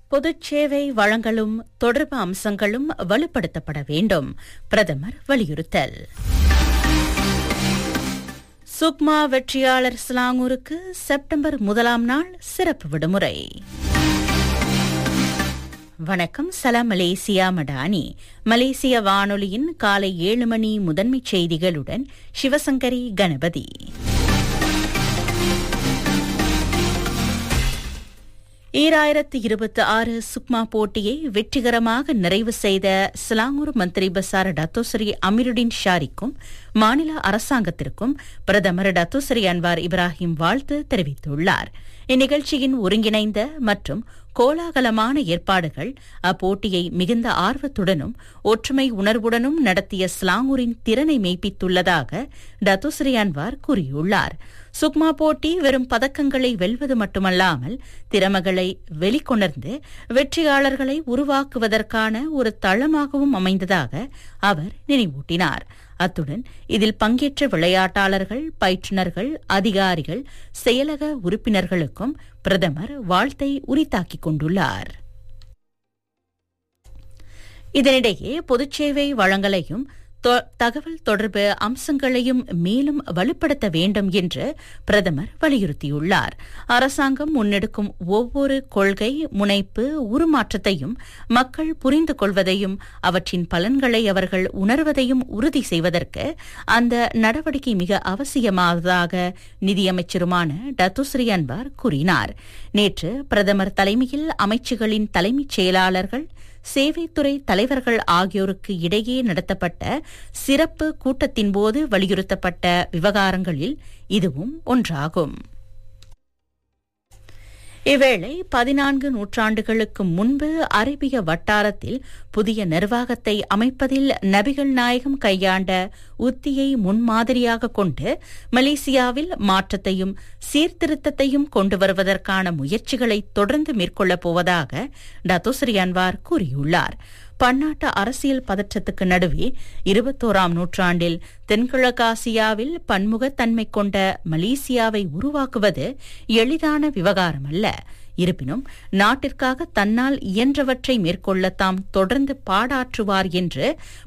பொதுச் சேவை வழங்கலும் தொடர்பு அம்சங்களும் வலுப்படுத்தப்பட வேண்டும் பிரதமர் வலியுறுத்தல் சுக்மா வெற்றியாளர் ஸ்லாங்கூருக்கு செப்டம்பர் முதலாம் நாள் சிறப்பு விடுமுறை வணக்கம் சலாம் மலேசியா மடானி மலேசிய வானொலியின் காலை ஏழு மணி முதன்மைச் செய்திகளுடன் சிவசங்கரி கணபதி ஈராயிரத்து இருபத்தி ஆறு சுக்மா போட்டியை வெற்றிகரமாக நிறைவு செய்த சிலாங்கூர் மந்திரி பசார் டத்தோசரி அமீருடின் ஷாரிக்கும் மாநில அரசாங்கத்திற்கும் பிரதமர் டத்தோசரி அன்வார் இப்ராஹிம் வாழ்த்து தெரிவித்துள்ளார் இந்நிகழ்ச்சியின் ஒருங்கிணைந்த மற்றும் கோலாகலமான ஏற்பாடுகள் அப்போட்டியை மிகுந்த ஆர்வத்துடனும் ஒற்றுமை உணர்வுடனும் நடத்திய ஸ்லாங்கூரின் திறனை மெய்ப்பித்துள்ளதாக டத்துஸ்ரீ அன்வார் கூறியுள்ளார் சுக்மா போட்டி வெறும் பதக்கங்களை வெல்வது மட்டுமல்லாமல் திறமைகளை வெளிக்கொணர்ந்து வெற்றியாளர்களை உருவாக்குவதற்கான ஒரு தளமாகவும் அமைந்ததாக அவர் நினைவூட்டினார் அத்துடன் இதில் பங்கேற்ற விளையாட்டாளர்கள் பயிற்றுநர்கள் அதிகாரிகள் செயலக உறுப்பினர்களுக்கும் பிரதமர் வாழ்த்தை உரித்தாக்கிக் கொண்டுள்ளார் இதனிடையே பொதுச்சேவை வழங்கலையும் தகவல் தொடர்பு அம்சங்களையும் மேலும் வலுப்படுத்த வேண்டும் என்று பிரதமர் வலியுறுத்தியுள்ளார் அரசாங்கம் முன்னெடுக்கும் ஒவ்வொரு கொள்கை முனைப்பு உருமாற்றத்தையும் மக்கள் புரிந்து கொள்வதையும் அவற்றின் பலன்களை அவர்கள் உணர்வதையும் உறுதி செய்வதற்கு அந்த நடவடிக்கை மிக அவசியமானதாக நிதியமைச்சருமான டத்துஸ்ரீ அன்வார் கூறினார் நேற்று பிரதமர் தலைமையில் அமைச்சுகளின் தலைமைச் செயலாளர்கள் சேவைத்துறை தலைவர்கள் ஆகியோருக்கு இடையே நடத்தப்பட்ட சிறப்பு கூட்டத்தின்போது வலியுறுத்தப்பட்ட விவகாரங்களில் இதுவும் ஒன்றாகும் இவ்வேளை பதினான்கு நூற்றாண்டுகளுக்கு முன்பு அரேபிய வட்டாரத்தில் புதிய நிர்வாகத்தை அமைப்பதில் நபிகள் நாயகம் கையாண்ட உத்தியை முன்மாதிரியாக கொண்டு மலேசியாவில் மாற்றத்தையும் சீர்திருத்தத்தையும் கொண்டு வருவதற்கான முயற்சிகளை தொடர்ந்து மேற்கொள்ளப் போவதாக டத்தோஸ்ரீ அன்வார் கூறியுள்ளார் பன்னாட்டு அரசியல் பதற்றத்துக்கு நடுவே இருபத்தோராம் நூற்றாண்டில் தென்கிழக்காசியாவில் பன்முகத்தன்மை கொண்ட மலேசியாவை உருவாக்குவது எளிதான விவகாரம் அல்ல இருப்பினும் நாட்டிற்காக தன்னால் இயன்றவற்றை மேற்கொள்ள தாம் தொடர்ந்து பாடாற்றுவார் என்று